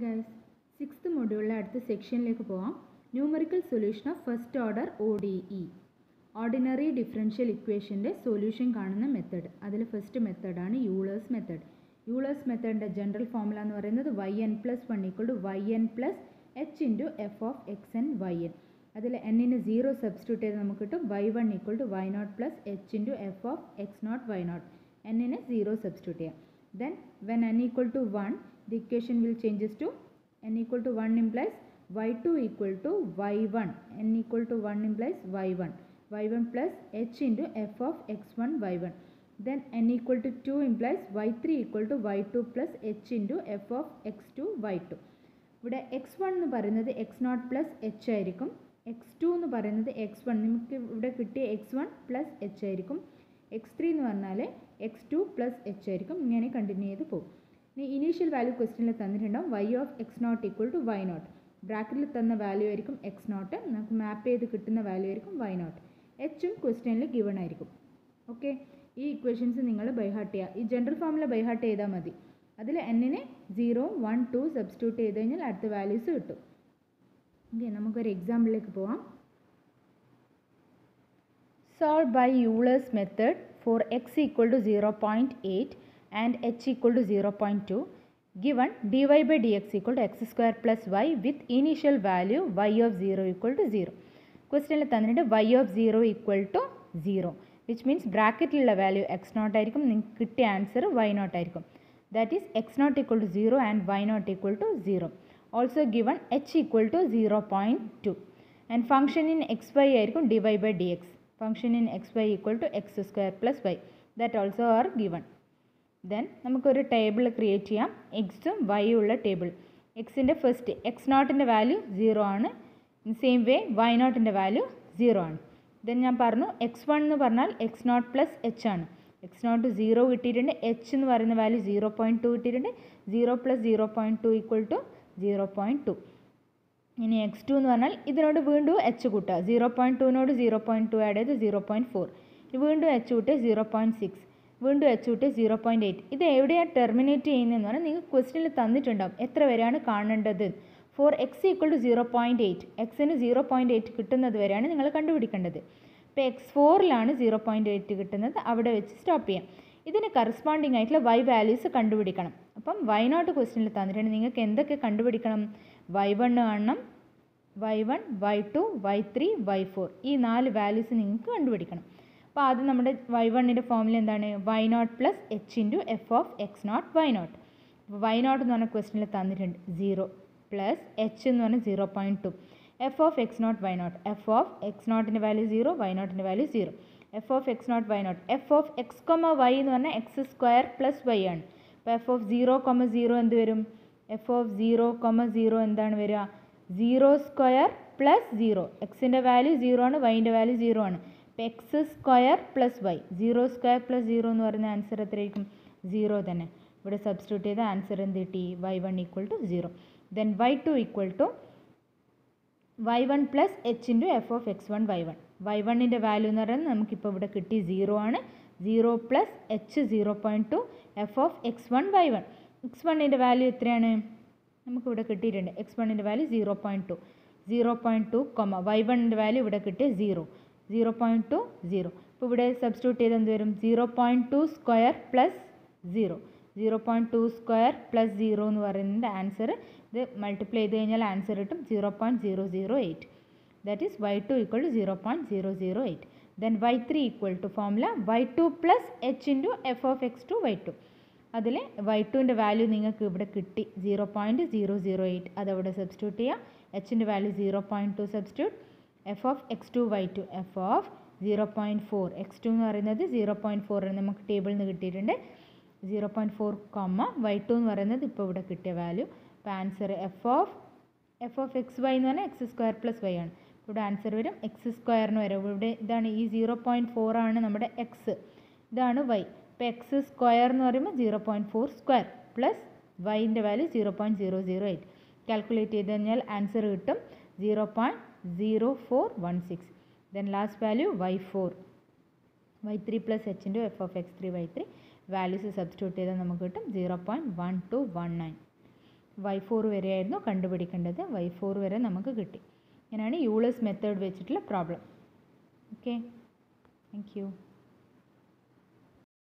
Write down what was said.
guys sixth മൊഡ്യൂളിലെ അടുത്ത സെക്ഷനിലേക്ക് പോവാം numerical solution of first order O D E ordinary differential ഇക്വേഷൻ്റെ സൊല്യൂഷൻ കാണുന്ന മെത്തേഡ് അതിൽ ഫസ്റ്റ് മെത്തേഡാണ് യൂളേഴ്സ് മെത്തേഡ് യൂളേഴ്സ് മെത്തേഡിൻ്റെ ജനറൽ ഫോമുല എന്ന് പറയുന്നത് y n plus one equal to y n plus h into f of x n y n അതിൽ എന്നിന് zero substitute ചെയ്ത് നമുക്ക് കിട്ടും y one equal to y nought plus h into f of x nought y nought എന്നിന് zero substitute ചെയ്യാം then when n equal to 1 the equation will changes to n equal to 1 implies y2 equal to y1 n equal to 1 implies y1 y1 plus h into f of x1 y1 then n equal to 2 implies y3 equal to y2 plus h into f of x2 y2 ഇവിടെ X one എന്ന് പറയുന്നത് x nought plus h ആയിരിക്കും x two എന്ന് പറയുന്നത് x one നമുക്ക് ഇവിടെ കിട്ടിയ x one plus h ആയിരിക്കും എക്സ് ത്രീ എന്ന് പറഞ്ഞാൽ എക്സ് ടു പ്ലസ് എച്ച് ആയിരിക്കും ഇങ്ങനെ കണ്ടിന്യൂ ചെയ്ത് പോകും ഇനി ഇനീഷ്യൽ വാല്യൂ ക്വസ്റ്റ്യനിൽ തന്നിട്ടുണ്ടാവും y of x nought equal to y nought ബ്രാക്കറ്റിൽ തന്ന വാല്യൂ ആയിരിക്കും എക്സ് നോട്ട് നമുക്ക് മാപ്പ് ചെയ്ത് കിട്ടുന്ന വാല്യൂ ആയിരിക്കും വൈ നോട്ട് എച്ചും ക്വസ്റ്റ്യനിൽ ഗിവൺ ആയിരിക്കും ഓക്കെ ഈ ഇക്വേഷൻസ് നിങ്ങൾ ബൈഹാർട്ട് ചെയ്യുക ഈ ജനറൽ ഫോമിൽ ബൈഹാർട്ട് ചെയ്താൽ മതി അതിൽ എന്നിന് സീറോ വൺ ടു സബ്സ്റ്റിറ്റ്യൂട്ട് ചെയ്ത് കഴിഞ്ഞാൽ അടുത്ത വാല്യൂസ് കിട്ടും ഓക്കെ നമുക്കൊരു എക്സാമ്പിളിലേക്ക് പോവാം solve by Euler's method for x equal to 0.8 and h equal to 0.2 given dy by dx equal to x square plus y with initial value y of 0 equal to 0 ക്വസ്റ്റ്യനിൽ തന്നിട്ട് y of 0 equal to 0 which means ബ്രാക്കറ്റിലുള്ള value x nought ആയിരിക്കും നിങ്ങൾക്ക് കിട്ടിയ answer y nought ആയിരിക്കും that is x nought equal to zero and y nought equal to zero also given h equal to zero point two and function in x y ആയിരിക്കും d y by d x function in x y equal to x square plus y that also are given then നമുക്കൊരു table create ചെയ്യാം എക്സും വൈയും ഉള്ള table എക്സിൻ്റെ first x നോട്ടിൻ്റെ value zero ആണ് same way y നോട്ടിൻ്റെ വാല്യൂ സീറോ ആണ് ദെൻ ഞാൻ പറഞ്ഞു എക്സ് വൺ എന്ന് പറഞ്ഞാൽ എക്സ് നോട്ട് പ്ലസ് എച്ച് ആണ് എക്സ് നോട്ട് സീറോ കിട്ടിയിട്ടുണ്ട് എച്ച് എന്ന് പറയുന്ന വാല്യൂ സീറോ പോയിൻറ്റ് ടു കിട്ടിയിട്ടുണ്ട് zero plus zero point two equal to zero point two ഇനി എക്സ് ടു എന്ന് പറഞ്ഞാൽ ഇതിനോട് വീണ്ടും എച്ച് കൂട്ടുക സീറോ പോയിൻറ്റ് ടുവിനോട് സീറോ പോയിൻറ്റ് ടു ആഡ് ചെയ്ത് സീറോ പോയിൻറ്റ് ഫോർ വീണ്ടും എച്ച് കൂട്ടി സീറോ പോയിൻറ്റ് സിക്സ് വീണ്ടും എച്ച് കൂട്ടി സീറോ പോയിൻറ്റ് എയ്റ്റ് ഇത് എവിടെയാണ് ടെർമിനേറ്റ് ചെയ്യുന്നതെന്ന് പറഞ്ഞാൽ നിങ്ങൾക്ക് ക്വസ്റ്റ്യനിൽ തന്നിട്ടുണ്ടാവും എത്ര വരെയാണ് കാണേണ്ടത് four x equal to zero point eight എക്സിന് സീറോ പോയിൻറ്റ് എയ്റ്റ് കിട്ടുന്നത് വരെയാണ് നിങ്ങൾ കണ്ടുപിടിക്കേണ്ടത് ഇപ്പോൾ എക്സ് ഫോറിലാണ് സീറോ പോയിൻറ്റ് എയ്റ്റ് കിട്ടുന്നത് അവിടെ വെച്ച് സ്റ്റോപ്പ് ചെയ്യാം ഇതിന് കറസ്പോണ്ടിങ് ആയിട്ടുള്ള വൈ വാല്യൂസ് കണ്ടുപിടിക്കണം അപ്പം വൈ നോട്ട് ക്വസ്റ്റ്യനിൽ തന്നിട്ടുണ്ട് നിങ്ങൾക്ക് എന്തൊക്കെ കണ്ടുപിടിക്കണം വൈ വൺ കാണണം y one y two y three y four ഈ നാല് വാല്യൂസ് നിങ്ങൾക്ക് കണ്ടുപിടിക്കണം അപ്പോൾ ആദ്യം നമ്മുടെ വൈ വണ്ണിൻ്റെ ഫോമിൽ എന്താണ് y nought plus h into f of x nought y nought y nought എന്ന് പറഞ്ഞ ക്വസ്റ്റ്യനിൽ തന്നിട്ടുണ്ട് സീറോ പ്ലസ് എച്ച് എന്ന് പറഞ്ഞാൽ zero point two f of x nought y nought f of x നോട്ടിൻ്റെ വാല്യൂ സീറോ വൈ നോട്ടിൻ്റെ value zero f of x nought y nought f of x comma y എന്ന് പറഞ്ഞാൽ x square plus y ആണ് അപ്പോൾ f of zero comma zero എന്ത് വരും f of zero comma zero എന്താണ് വരിക സീറോ സ്ക്വയർ പ്ലസ് സീറോ എക്സിൻ്റെ value zero ആണ് വൈൻ്റെ വാല്യൂ സീറോ ആണ് അപ്പോൾ x square plus y zero square plus zero എന്ന് പറയുന്ന ആൻസർ എത്രയായിരിക്കും സീറോ തന്നെ ഇവിടെ സബ്സ്റ്റിറ്റ്യൂട്ട് ചെയ്ത ആൻസർ എന്ത് കിട്ടി y one equal to zero then y two equal to y one plus h into f of x one y one y വണ്ണിൻ്റെ value എന്ന് പറയുന്നത് നമുക്കിപ്പോൾ ഇവിടെ കിട്ടി സീറോ ആണ് zero plus h zero point two f of x one y one x വണ്ണിൻ്റെ value എത്രയാണ് നമുക്കിവിടെ കിട്ടിയിട്ടുണ്ട് എക്സ് വണ്ണിൻ്റെ value zero point two zero point two comma y വണ്ണിൻ്റെ വാല്യൂ ഇവിടെ കിട്ടിയ zero zero point two zero ഇപ്പോൾ ഇവിടെ സബ്സ്റ്റിറ്റ്യൂട്ട് ചെയ്ത് എന്ത് വരും zero point two square plus zero zero point two square plus zero എന്ന് പറയുന്നതിൻ്റെ ആൻസർ ഇത് മൾട്ടിപ്ലൈ ചെയ്ത് കഴിഞ്ഞാൽ ആൻസർ കിട്ടും zero point zero zero eight that is y two equal to zero point zero zero eight then y three equal to formula y two plus h into f of x two y two അതിൽ y ടുവിൻ്റെ value നിങ്ങൾക്ക് ഇവിടെ കിട്ടി zero point zero zero eight അതവിടെ substitute ചെയ്യുക എച്ചിൻ്റെ value zero point two substitute f of x two y two f of zero point four x two എന്ന് പറയുന്നത് സീറോ പോയിൻറ്റ് ഫോർ നമുക്ക് ടേബിളിൽ നിന്ന് കിട്ടിയിട്ടുണ്ട് zero point four comma y two എന്ന് പറയുന്നത് ഇപ്പോൾ ഇവിടെ കിട്ടിയ വാല്യൂ അപ്പോൾ answer f of f of x y എന്ന് പറഞ്ഞാൽ എക്സ് സ്ക്വയർ പ്ലസ് വൈ ആണ് ഇവിടെ ആൻസർ വരും എക്സ് സ്ക്വയറിന് വരും ഇവിടെ ഇതാണ് ഈ സീറോ പോയിൻറ്റ് ഫോർ ആണ് നമ്മുടെ എക്സ് ഇതാണ് വൈ ഇപ്പോൾ എക്സ് സ്ക്വയർ എന്ന് പറയുമ്പോൾ zero point four square plus വൈൻ്റെ value zero point zero zero eight calculate ചെയ്ത് കഴിഞ്ഞാൽ ആൻസർ കിട്ടും zero point zero four one six then last value y four y three plus h into f of x three y three values substitute ചെയ്താൽ നമുക്ക് കിട്ടും zero point one two one nine y four വരെയായിരുന്നു കണ്ടുപിടിക്കേണ്ടത് y four വരെ നമുക്ക് കിട്ടി ഇങ്ങനെയാണ് Euler's method വെച്ചിട്ടുള്ള പ്രോബ്ലം ഓക്കെ താങ്ക് യു